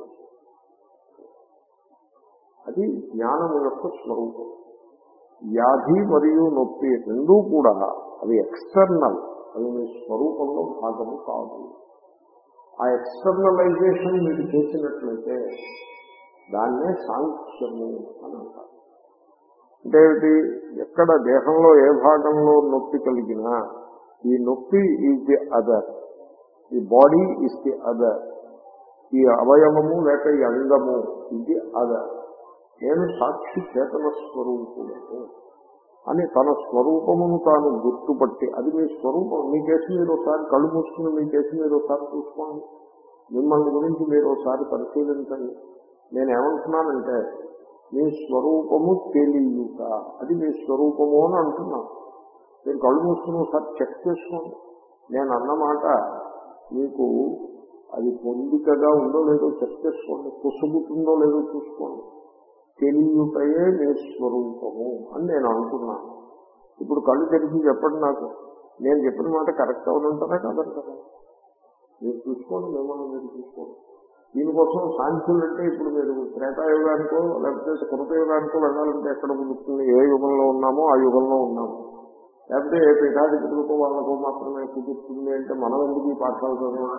అది జ్ఞానము యొక్క స్వరూపం వ్యాధి మరియు నొప్పి రెండూ కూడా అవి ఎక్స్టర్నల్ అవి మీ స్వరూపంలో భాగము కాదు ఆ ఎక్స్టర్నలైజేషన్ మీరు చేసినట్లయితే దాన్నే సాంఖ్యము అని అంటారు అంటే ఏమిటి ఎక్కడ దేహంలో ఏ భాగంలో నొప్పి కలిగినా ఈ నొప్పి ఈజ్ ది అదర్ ఈ బాడీ ఈజ్ ది అదర్ ఈ అవయవము లేక ఈ అంగము ఇది అదర్ నేను సాక్షి చేతన స్వరూపుడను అని తన స్వరూపమును తాను గుర్తుపట్టి అది మీ స్వరూపం మీ కేసు మీరు ఒకసారి కళ్ళు మూసుకుని మీ కేసు మీరు ఒకసారి చూసుకోండి మిమ్మల్ని గురించి మీరు ఒకసారి పరిశీలించండి నేను ఏమంటున్నానంటే మీ స్వరూపము తెలియట అది మీ స్వరూపము అని అంటున్నాను మీరు కళ్ళు మూసుకుని ఒకసారి చెక్ చేసుకోండి నేను అన్నమాట మీకు అది పొందికగా ఉందో లేదో చెక్ చేసుకోండి కుసుగుతుందో లేదో చూసుకోండి తెలియటయే మీ స్వరూపము అని నేను అనుకున్నాను ఇప్పుడు కళ్ళు తెరిచి చెప్పండి నాకు నేను చెప్పిన మాట కరెక్ట్ అవునంటారా కదంటారా మీరు చూసుకోండి మిమ్మల్ని మీరు చూసుకోండి దీనికోసం సాంఖ్యులు అంటే ఇప్పుడు మీరు త్రేతాయుగానికో లేకపోతే కృతయుగానికో వెళ్ళాలంటే ఎక్కడ కుదురుతుంది ఏ యుగంలో ఉన్నామో ఆ యుగంలో ఉన్నాము లేకపోతే ఏ పీఠాధిపతులకో వాళ్ళకో మాత్రమే కుదురుతుంది అంటే మనం ఎందుకు ఈ పాఠాలు చదవాలి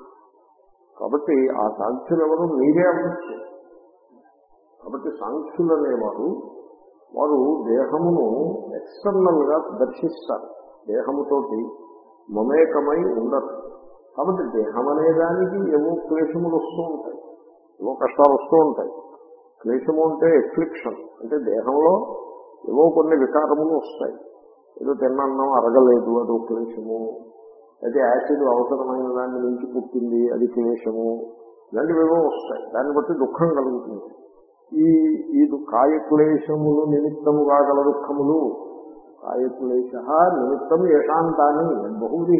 కాబట్టి ఆ సాంఖ్యులు ఎవరు మీరే అవ్వచ్చు కాబట్టి సాంఖ్యులు అనేవారు వారు దేహమును ఎక్స్టర్నల్ గా దర్శిస్తారు దేహముతోటి మమేకమై ఉండరు కాబట్టి దేహం అనే దానికి ఏవో క్లేశములు వస్తూ ఉంటాయి ఏవో కష్టాలు వస్తూ ఉంటాయి క్లేశము అంటే ఎఫ్లిక్షన్ అంటే దేహంలో ఏవో కొన్ని వికారములు వస్తాయి ఏదో తిన్నన్నం అరగలేదు అదో క్లేశము అయితే యాసిడ్ అవసరమైన దాన్ని నుంచి పుట్టింది అది క్లేశము ఇలాంటివి ఏవో వస్తాయి దాన్ని బట్టి దుఃఖం కలుగుతుంది ఈ ఈ దు- కాయక్లేశములు నిమిత్తము కాగల దుఃఖములు కాయక్లేశ నిమిత్తం యశాంతాన్ని బహుది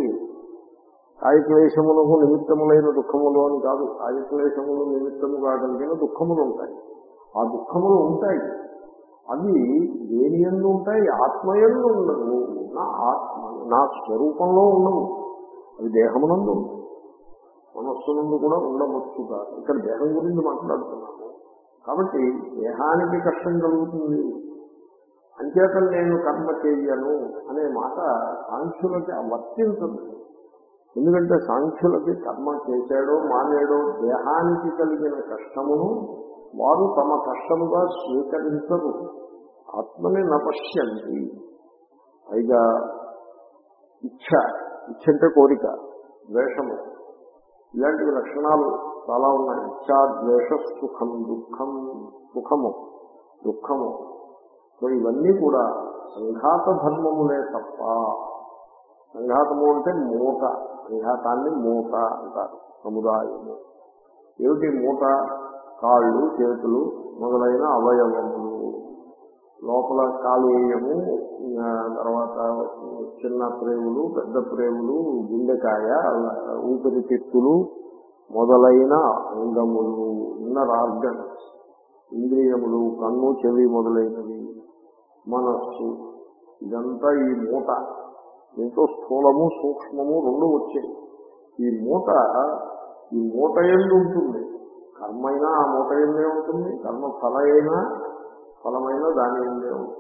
కాయక్లేశములకు నిమిత్తములైన దుఃఖములు అని కాదు కాయక్లేశములు నిమిత్తము కాగలిగిన దుఃఖములు ఉంటాయి ఆ దుఃఖములు ఉంటాయి అవి దేని ఎందు ఉంటాయి ఆత్మయందు ఉండవు నా ఆత్మ నా స్వరూపంలో ఉండవు అవి దేహమునందు ఉంటాయి మనస్సునందు కూడా ఉండవచ్చు కాదు ఇక్కడ దేహం గురించి మాట్లాడుతున్నాము కాబట్టి దేహానికి కష్టం కలుగుతుంది అంచేత నేను కర్మ చేయను అనే మాట సాంఖ్యులకి వర్తించదు ఎందుకంటే సాంఖ్యులకి కర్మ చేశాడో మానేడో దేహానికి కలిగిన కష్టమును వారు తమ కష్టముగా స్వీకరించరు ఆత్మని నపశ్యంతి పైగా ఇచ్ఛ ఇచ్ఛ అంటే కోరిక ద్వేషము ఇలాంటి లక్షణాలు చాలా ఉన్నాయి ఇచ్చా ద్వేష సుఖం దుఃఖం సుఖము దుఃఖము సో ఇవన్నీ కూడా సంఘాత ధర్మములే తప్ప సంఘాతము అంటే మూట సంఘాతాన్ని మూట అంటారు సముదాయము ఏమిటి మూట కాళ్ళు చేతులు మొదలైన అవయవములు లోపల కాలేయము ఆ, తర్వాత చిన్న ప్రేవులు పెద్ద ప్రేవులు గుండెకాయ ఊపిరితిత్తులు మొదలైన అంగములు ఇన్నర్ ఆర్గన్స్ ఇంద్రియములు కన్ను చెవి మొదలైనవి మనస్సు ఇదంతా ఈ మూట దీంతో స్థూలము సూక్ష్మము రెండు వచ్చాయి ఈ మూట ఈ మూట ఎందు ఉంటుంది కర్మ అయినా ఆ మూట ఎందే ఉంటుంది కర్మ ఫల అయినా ఫలమైన దాని ఎందే ఉంటుంది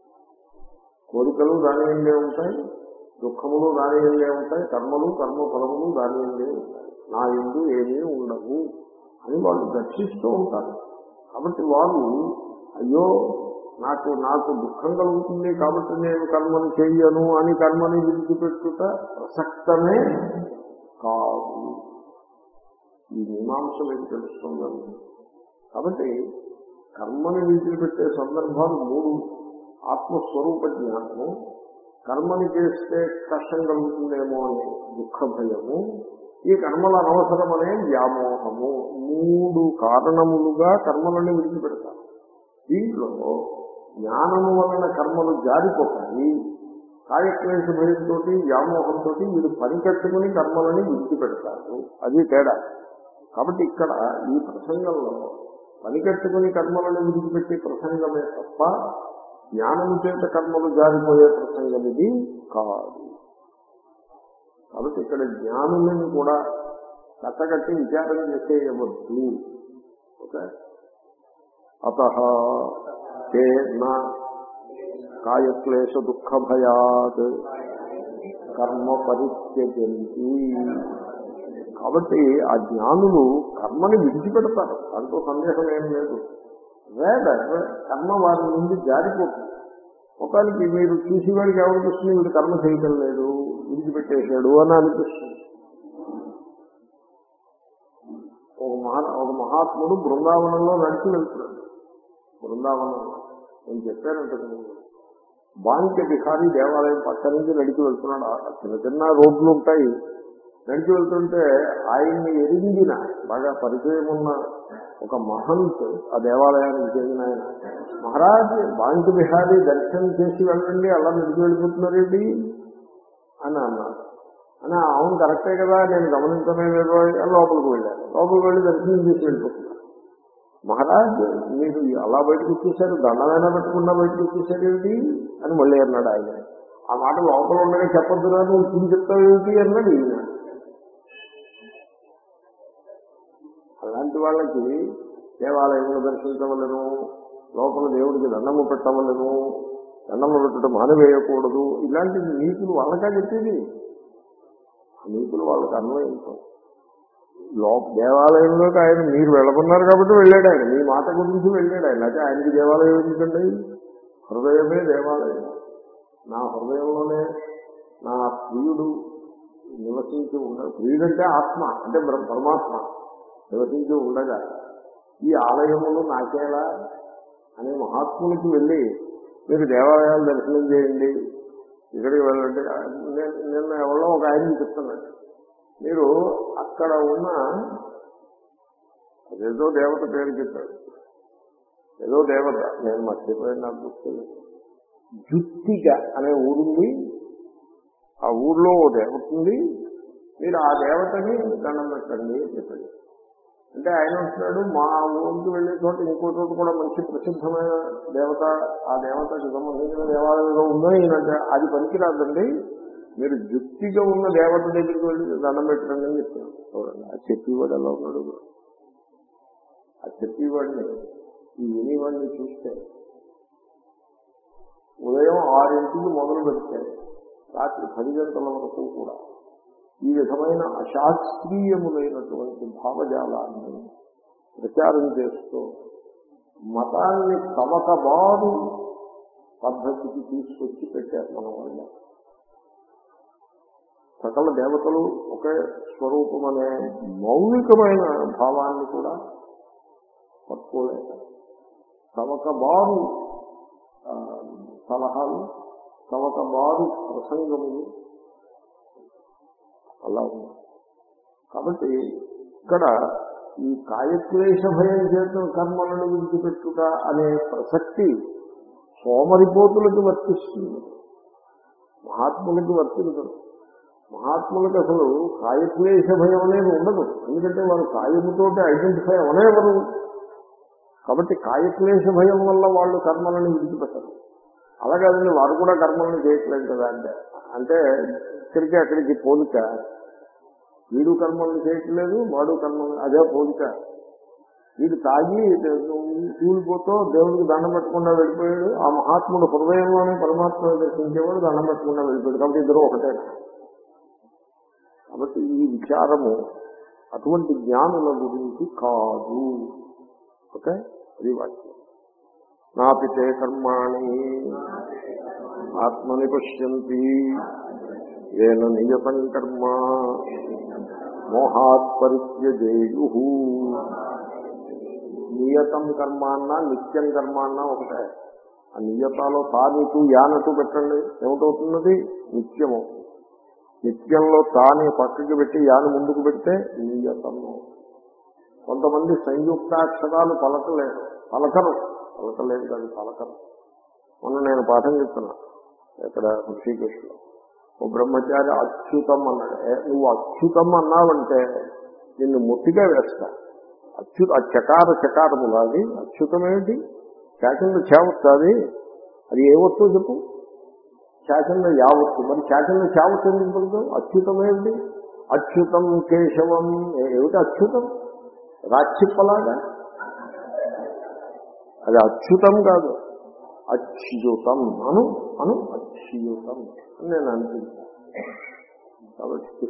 కోరికలు దాని ఎందే ఉంటాయి దుఃఖములు దాని ఎందే ఉంటాయి కర్మలు కర్మ ఫలములు దాని ఎందే ఉంటాయి నా ఎందు ఏమీ ఉండవు అని వాళ్ళు దర్శిస్తూ ఉంటారు కాబట్టి వారు అయ్యో నాకు నాకు దుఃఖం కలుగుతుంది కాబట్టి నేను కర్మను చెయ్యను అని కర్మని విడిచిపెట్టుట ప్రసక్తమే కాదు ఈ మీమాంస మీకు తెలుస్తుందండి కాబట్టి కర్మని విడిచిపెట్టే సందర్భాలు మూడు ఆత్మస్వరూప జ్ఞానము కర్మని చేస్తే కష్టం కలుగుతుందేమో అనే దుఃఖ భయము ఈ కర్మల అనవసరమనే వ్యామోహము మూడు కారణములుగా కర్మలను విడిచిపెడతారు దీంట్లో జ్ఞానము వలన కర్మలు జారిపోతాయి కాయక్లేశ భయంతో వ్యామోహంతో వీరు పనికట్టుకుని కర్మలని విడిచిపెడతారు అది తేడా కాబట్టి ఇక్కడ ఈ ప్రసంగంలో పనికట్టుకుని కర్మలను విడిచిపెట్టే ప్రసంగమే తప్ప జ్ఞానము చేత కర్మలు జారిపోయే ప్రసంగం ఇది కాదు కాబట్టి ఇక్కడ జ్ఞానులను కూడా కట్టగట్టి విచారం చేసేయవద్దు ఓకే అత కాయక్లేశ దుఃఖ భయాత్ కర్మ పరిత్యజంతి కాబట్టి ఆ జ్ఞానులు కర్మని విడిచిపెడతారు దాంట్లో సందేహం ఏం లేదు వేదర్ కర్మ వారి నుండి జారిపోతుంది ఒకరికి మీరు చూసి వాడికి ఏమనిపిస్తుంది వీడు కర్మ చేయటం లేదు విడిచిపెట్టేశాడు అని అనిపిస్తుంది ఒక మహా ఒక మహాత్ముడు బృందావనంలో నడిచి వెళ్తున్నాడు బృందావనంలో నేను చెప్పానంటే ముందు బాంక్య బిహారీ దేవాలయం పక్క నుంచి నడిచి వెళ్తున్నాడు ఆ చిన్న చిన్న రోడ్లు ఉంటాయి నడిచి వెళ్తుంటే ఆయన్ని ఎరిగిన బాగా పరిచయం ఉన్న ఒక మహంత్ ఆ దేవాలయానికి చెందిన ఆయన మహారాజ్ బాంక్య బిహారీ దర్శనం చేసి వెళ్ళండి అలా నడిచి వెళ్ళిపోతున్నారేంటి అని అన్నారు అని అవును కరెక్టే కదా నేను గమనించనే లేదు అని లోపలికి వెళ్ళాను లోపలికి వెళ్ళి దర్శనం చేసి వెళ్ళిపోతున్నాను మహారాజ్ మీరు అలా బయటకు వచ్చేసారు దండమైనా పెట్టకుండా బయటకు వచ్చేసారు ఏమిటి అని మళ్ళీ అన్నాడు ఆయన ఆ మాట లోపల ఉండగా చెప్పొద్దురా నువ్వు ఇప్పుడు చెప్తావు ఏమిటి అన్నాడు ఈయన అలాంటి వాళ్ళకి దేవాలయంలో దర్శించవలను లోపల దేవుడికి దండము పెట్టవలను దండము పెట్టడం మానవేయకూడదు ఇలాంటి నీతులు వాళ్ళకా చెప్పేది ఆ నీతులు వాళ్ళకి అన్వయించవు లోప దేవాలయంలోకి ఆయన మీరు వెళ్ళమన్నారు కాబట్టి వెళ్ళాడు ఆయన మీ మాట గురించి వెళ్ళాడు ఆయన అయితే ఆయనకి దేవాలయం ఎందుకండి హృదయమే దేవాలయం నా హృదయంలోనే నా ప్రియుడు నివసించి ఉండ ప్రియుడంటే ఆత్మ అంటే బ్ర- పరమాత్మ నివసించి ఉండగా ఈ ఆలయములు నాకేలా అనే మహాత్ములకి వెళ్ళి మీరు దేవాలయాలు దర్శనం చేయండి ఇక్కడికి వెళ్ళండి నేను నిన్న ఎవరో ఒక ఆయన చెప్తున్నాడు మీరు అక్కడ ఉన్న అదేదో దేవత పేరు చెప్పాడు ఏదో దేవత నేను మర్చిపోయాను నాకు గుర్తులేదు జుత్తిక అనే ఊరుంది ఆ ఊర్లో ఓ దేవత ఉంది మీరు ఆ దేవతని దండం పెట్టండి అని చెప్పాడు అంటే ఆయన అంటున్నాడు మా ఊరికి వెళ్ళే చోట ఇంకో చోట కూడా మంచి ప్రసిద్ధమైన దేవత ఆ దేవతకి సంబంధించిన దేవాలయంలో ఉందో ఈయనంటే అది పనికిరాదండి మీరు జుక్తిగా ఉన్న దేవత దగ్గరికి వెళ్ళి దండం పెట్టండి అని చెప్తున్నాడు చూడండి ఆ చెప్పేవాడు ఎలా ఉన్నాడు ఆ చెప్పేవాడిని ఈ వినివాడిని చూస్తే ఉదయం ఆరింటికి మొదలు పెడితే రాత్రి పది గంటల వరకు కూడా ఈ విధమైన అశాస్త్రీయములైనటువంటి భావజాలాన్ని ప్రచారం చేస్తూ మతాన్ని తమకబారు పద్ధతికి తీసుకొచ్చి పెట్టారు మన వాళ్ళు సకల దేవతలు ఒకే స్వరూపం అనే మౌలికమైన భావాన్ని కూడా పట్టుకోలేక తమకబారు ఆ, సలహాలు తమకబారు ప్రసంగములు అలా ఉంది కాబట్టి ఇక్కడ ఈ కాయక్లేశ భయం చేత కర్మలను విడిచిపెట్టుట అనే ప్రసక్తి సోమరిపోతులకు వర్తిస్తుంది మహాత్ములకి వర్తించదు మహాత్ములకు అసలు కాయక్లేశ భయం అనేది ఉండదు ఎందుకంటే వారు కాయముతోటి ఐడెంటిఫై అవనేవరు కాబట్టి కాయక్లేశ భయం వల్ల వాళ్ళు కర్మలను విడిచిపెట్టరు అలాగేదండి వారు కూడా కర్మలను చేయట్లేదు కదా అంటే అంటే ఇక్కడికి అక్కడికి పోలిక వీడు కర్మలను చేయట్లేదు వాడు కర్మలు అదే పోలిక వీడు తాగి కూలిపోతూ దేవుడికి దండం పెట్టకుండా వెళ్ళిపోయాడు ఆ మహాత్ముడు హృదయంలోనే పరమాత్మను దర్శించేవాడు దండం పెట్టకుండా వెళ్ళిపోయాడు కాబట్టి ఇద్దరు ఒకటే కాబట్టి ఈ విచారము అటువంటి జ్ఞానుల గురించి కాదు ఓకే అది వాక్యం నాపితే కర్మాణి ఆత్మని పశ్యంతి ఏన నియతం కర్మ మోహాత్ పరిత్యజేయు నియతం కర్మ అన్నా నిత్యం కర్మ అన్నా ఒకటే ఆ నియతాలో తానిటు యానటు పెట్టండి ఏమిటవుతున్నది నిత్యము నిత్యంలో తాని పక్కకి పెట్టి యాను ముందుకు పెడితే నియతము కొంతమంది సంయుక్తాక్షరాలు పలకలేరు పలకరు పలకలేదు కాదు పలకరు మొన్న నేను పాఠం చెప్తున్నా ఇక్కడ ఋషికేశ్లో ఓ బ్రహ్మచారి అచ్యుతం అన్నాడు ఏ, నువ్వు అచ్యుతం అన్నావంటే నిన్ను ముట్టిగా వేస్తా అచ్యు ఆ చకార చకారములాది అచ్యుతం ఏమిటి శాఖంలో చేవత్తు అది అది ఏ వస్తువు చెప్పు శాఖంలో యావత్తు మరి శాఖంలో చేవత్తు ఎందుకు పలుకుతావు అచ్యుతం ఏమిటి అచ్యుతం కేశవం ఏ- ఏమిటి అచ్యుతం రాచిప్పలాగా అది అచ్యుతం కాదు అచ్యుతం అను అను అచ్యుతం అని నేను అనిపించాను కాబట్టి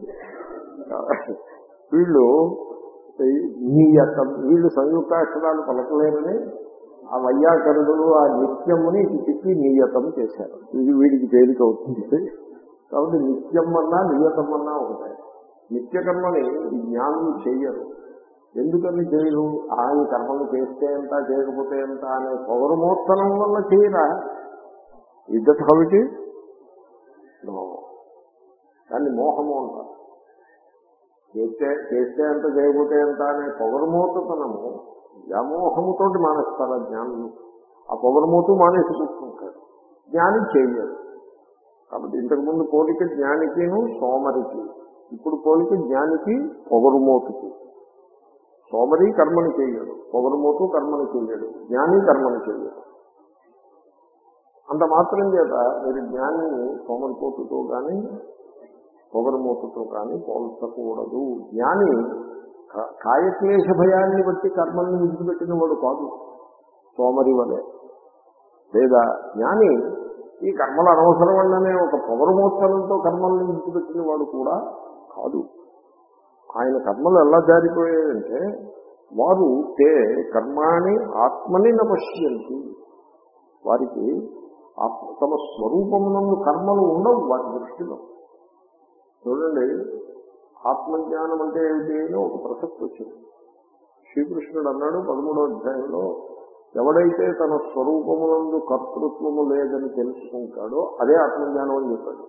వీళ్ళు నియతం వీళ్ళు సంయుక్తాక్షరాలు పలకలేరని ఆ వైయాకరుడు ఆ నిత్యముని ఇది చెప్పి నియతం చేశారు ఇది వీడికి తేలిక అవుతుంది కాబట్టి నిత్యం అన్నా నియతం అన్నా ఒకటే నిత్యకర్మని ఈ జ్ఞానులు చెయ్యరు ఎందుకని చేయరు ఆయన కర్మలు చేస్తే ఎంత చేయకపోతే ఎంత అనే పౌరమోత్తరం వల్ల చేయరా is that how it is no దాన్ని మోహము అంటారు చేస్తే చేస్తే ఎంత చేయబోతే ఎంత అనే పొగరమూతతనము వ్యామోహముతో మానేస్తారు ఆ జ్ఞానం ఆ పొగరమూతు మానేసి కూర్చుంటాడు జ్ఞాని చేయలేదు కాబట్టి ఇంతకుముందు పోలిక జ్ఞానికిను సోమరికి ఇప్పుడు పోలిక జ్ఞానికి పొగరుమోతుకి సోమరి కర్మని చేయడు పొగరుమోతు కర్మని చేయడు జ్ఞాని కర్మని చేయడు అంత మాత్రం చేత మీరు జ్ఞానిని సోమరిపోతుతో కానీ పొగరుమోతుతో కానీ పోల్చకూడదు జ్ఞాని కా- కాయక్లేశ భయాన్ని బట్టి కర్మల్ని విడిచిపెట్టిన వాడు కాదు సోమరి వలె లేదా జ్ఞాని ఈ కర్మలు అనవసరం అనే ఒక పొగరుమోత్సవంతో కర్మల్ని విడిచిపెట్టిన వాడు కూడా కాదు ఆయన కర్మలు ఎలా జారిపోయాయంటే వారు తే కర్మాణి ఆత్మని నపశ్యంతి వారికి ఆత్మ తమ స్వరూపమునందు కర్మలు ఉండవు వారి దృష్టిలో చూడండి ఆత్మజ్ఞానం అంటే ఏమిటి అని ఒక ప్రసక్తి వచ్చింది శ్రీకృష్ణుడు అన్నాడు పదమూడో అధ్యాయంలో ఎవడైతే తన స్వరూపమునందు కర్తృత్వము లేదని తెలుసుకుంటాడో అదే ఆత్మజ్ఞానం అని చెప్పాడు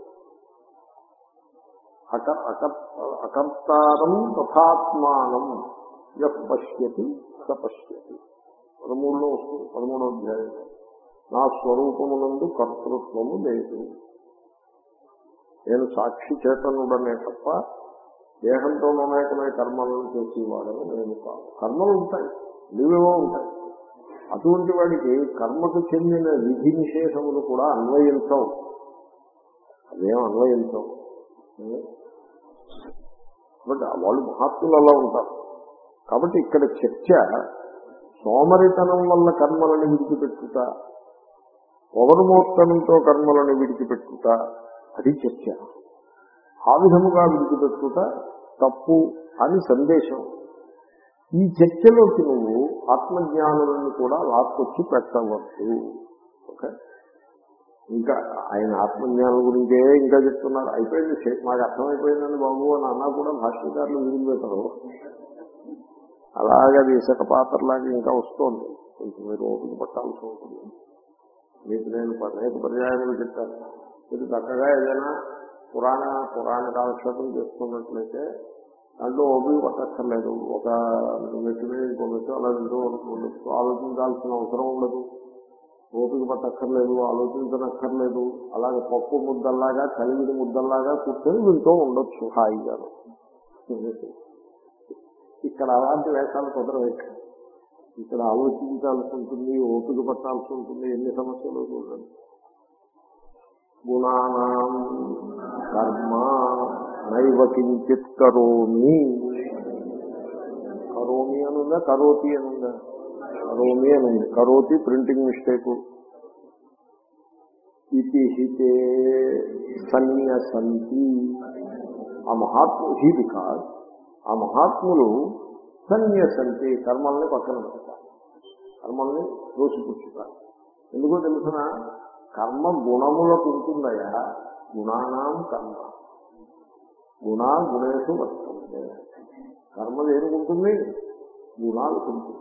అక అకర్- అకర్తారం తథాత్మానం యః పశ్యతి స పశ్యతి పదమూడులో వస్తుంది పదమూడో అధ్యాయంలో నా స్వరూపమునందు కర్తృత్వము లేదు నేను సాక్షి చేతనుడనే తప్ప దేహంతో మమేకమై కర్మలను చేసేవాడని నేను కాదు కర్మలు ఉంటాయి నిలువో ఉంటాయి అటువంటి వాడికి కర్మకు చెందిన విధి నిషేధములు కూడా అన్వయించవు అదేం అన్వయించవు కాబట్టి వాళ్ళు మహాత్ములు అలా ఉంటారు కాబట్టి ఇక్కడ చర్చ సోమరితనం వల్ల కర్మలను విడిచిపెట్టుట పౌర్మోత్తనంతో కర్మలను విడిచిపెట్టుట అది చర్చ ఆ విధముగా విడిచిపెట్టుట తప్పు అని సందేశం ఈ చర్చలోకి నువ్వు ఆత్మజ్ఞానులను కూడా లాక్కొచ్చి పెట్టవచ్చు ఓకే ఇంకా ఆయన ఆత్మజ్ఞానం గురించే ఇంకా చెప్తున్నారు అయిపోయింది శే- మాకు అర్థమైపోయిందని బాబు అని అన్నా కూడా భాష్యకారులు విరిగిపెట్టరు అలాగే అది ఇసుక పాత్రలాగా ఇంకా వస్తోంది కొంచెం మీరు ఓపిక పట్టాల్సి ఉంటుంది మీకు నేను అనేక పర్యాయములు చెప్పాను మీరు చక్కగా ఏదైనా పురాణ పురాణ కాలక్షేపం చేసుకున్నట్లయితే దాంట్లో ఓపిక పట్టక్కర్లేదు ఒక మెట్టు మీద ఇంకో మెట్టు అలా వింటూ ఉండొచ్చు ఆలోచించాల్సిన అవసరం ఉండదు ఓపిక పట్టక్కర్లేదు ఆలోచించనక్కర్లేదు అలాగే పప్పు ముద్దల్లాగా కలిగిన ముద్దల్లాగా కూర్చొని వింటూ ఉండొచ్చు హాయిగాను ఇక్కడ అలాంటి వేషాలు కుదరవు ఇక్కడ ఇక్కడ ఆలోచించాల్సి ఉంటుంది ఓపిక పట్టాల్సి ఉంటుంది ఎన్ని సమస్యలు చూడండి గుణానాం కర్మ నైవ కించిత్ కరోమి కరోమి అనుందా కరోతి అనుందా కరోమి అనుంది కరోతి ప్రింటింగ్ మిస్టేక్ ఇది హితే సన్యసంతి ఆ మహాత్ము హీ బికాస్ ఆ మహాత్ములు సన్యసంతి కర్మల్ని పక్కన పెడతారు కర్మల్ని దోసిపుచ్చుతారు ఎందుకో తెలుసిన కర్మ గుణములకు ఉంటుందయా గుణానాం కర్మ గుణ గుణేషు వర్తంతే కర్మ దేనికి ఉంటుంది గుణాలు ఉంటుంది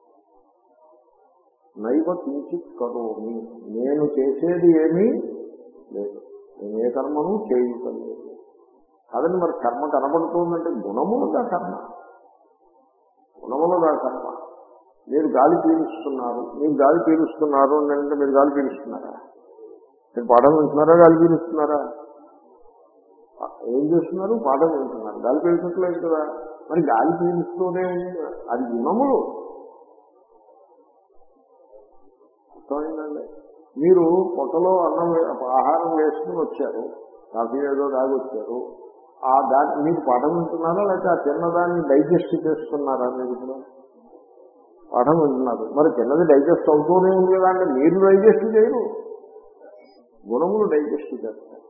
నైవ కించిత్ కరోమి నేను చేసేది ఏమీ లేదు నేను ఏ కర్మను చేయటం లేదు కాదండి మరి కర్మ కనబడుతుందంటే గుణములుగా కర్మ గుణములుగా కర్మ మీరు గాలి పీలుస్తున్నారు మీరు గాలి పీలుస్తున్నారు అని అంటే మీరు గాలి పీలుస్తున్నారా మీరు పాఠం వింటున్నారా గాలి పీలుస్తున్నారా ఏం చేస్తున్నారు పాఠం వింటున్నారు గాలి పీల్చట్లేదు కదా మరి గాలి పీలుస్తూనే ఉంది అది గుణములు అర్థమైందండి మీరు పొట్టలో అన్నం వే- ఆహారం వేసుకుని వచ్చారు కాఫీ ఏదో తాగి వచ్చారు ఆ దాన్ని మీరు పాఠం వింటున్నారా లేకపోతే ఆ తిన్నదాన్ని డైజెస్ట్ చేస్తున్నారా మీరు ఇప్పుడు పాఠం వింటున్నారు మరి తిన్నది డైజెస్ట్ అవుతూనే ఉంది కదా అంటే మీరు డైజెస్ట్ చేయరు గుణములు డైజెస్ట్ చేస్తాయి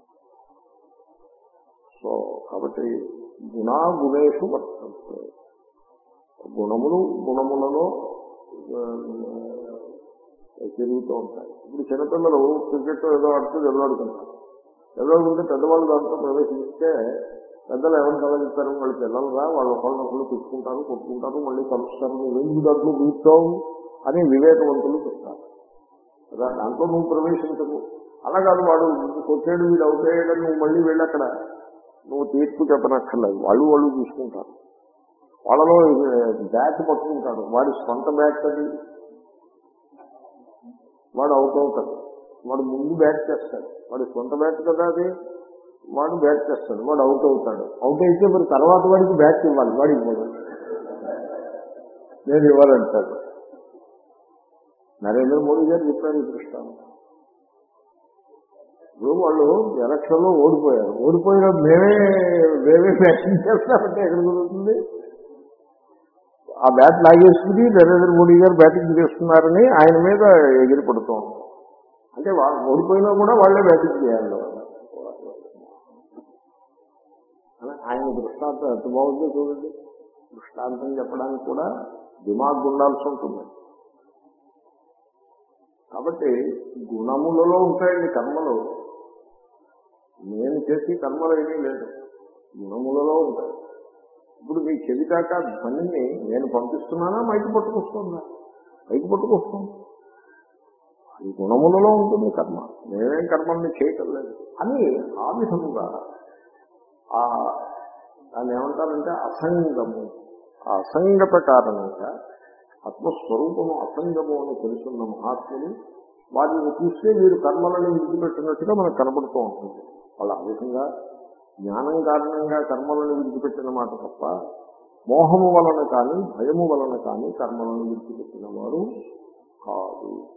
సో కాబట్టి గుణా గుణేషు వర్తంతే గుణములు గుణములలో ఆ, తిరుగుతూ ఉంటాయి ఇప్పుడు చిన్నపిల్లలు క్రికెట్ ఏదో ఆడుతూ దెబ్బలాడుకుంటారు దెబ్బలాడుకుంటే పెద్దవాళ్ళు దాంట్లో ప్రవేశిస్తే పెద్దలు ఎవరు తలగిస్తారు వాళ్ళ పిల్లలు రా వాళ్ళు ఒకళ్ళనొకళ్ళు తిట్టుకుంటారు కొట్టుకుంటారు మళ్ళీ కలుస్తారు నువ్వు ఎందుకు దాంట్లో కూర్చోవు అని వివేకవంతులు చెప్తారు కదా దాంట్లో నువ్వు ప్రవేశించకు అలా కాదు వాడు కొట్టాడు వీడు అవుతాయని నువ్వు మళ్ళీ వెళ్ళి అక్కడ నువ్వు తీర్పు చెప్పనక్కర్లేదు వాళ్ళు వాళ్ళు చూసుకుంటారు వాళ్ళలో బ్యాట్ పట్టుకుంటాడు వాడి సొంత బ్యాట్ అది వాడు అవుట్ అవుతాడు వాడు ముందు బ్యాట్ చేస్తాడు వాడి సొంత బ్యాట్ కదా అది వాడు బ్యాట్ చేస్తాడు వాడు అవుట్ అవుతాడు అవుట్ అయితే మరి తర్వాత వాడికి బ్యాట్ ఇవ్వాలి వాడు ఇవ్వడు నేను ఇవ్వాలంటాడు నరేంద్ర మోడీ గారు చెప్పారు ఈ దృష్టాంతం ఇప్పుడు వాళ్ళు ఎలక్షన్ లో ఓడిపోయారు ఓడిపోయిన మేమే మేమే బ్యాటింగ్ చేస్తామంటే ఎక్కడ కుదురుతుంది ఆ బ్యాట్ లాగేసుకుని నరేంద్ర మోడీ గారు బ్యాటింగ్ చేస్తున్నారని ఆయన మీద ఎగిరి పడుతూ ఉంటాం అంటే వాళ్ళు ఓడిపోయినా కూడా వాళ్ళే బ్యాటింగ్ చేయాలి అని ఆయన దృష్టాంతం ఎంత బాగుందో చూడండి దృష్టాంతం చెప్పడానికి కూడా దిమాగ్ ఉండాల్సి ఉంటుంది కాబట్టి గుణములలో ఉంటాయండి కర్మలు నేను చేసి కర్మలు ఏమీ లేదు గుణములలో ఉంటాయి ఇప్పుడు మీ చెవి దాకా ధ్వనిని నేను పంపిస్తున్నానా మైకి పట్టుకొస్తుందా మైకి పట్టుకొస్తుంది అది గుణములలో ఉంటుంది కర్మ నేనేం కర్మల్ని చేయటం లేదు అని ఆ విధముగా ఆ దాన్ని ఏమంటారంటే అసంగము ఆ అసంగత కారణంగా ఆత్మస్వరూపము అసంగము అని తెలుసున్న మహాత్ములు వాటిని చూస్తే వీరు కర్మలను విడిచిపెట్టినట్టుగా మనకు కనబడుతూ ఉంటుంది వాళ్ళు ఆ విధంగా జ్ఞానం కారణంగా కర్మలను విడిచిపెట్టిన మాట తప్ప మోహము వలన కానీ భయము వలన కానీ కర్మలను విడిచిపెట్టిన వారు కాదు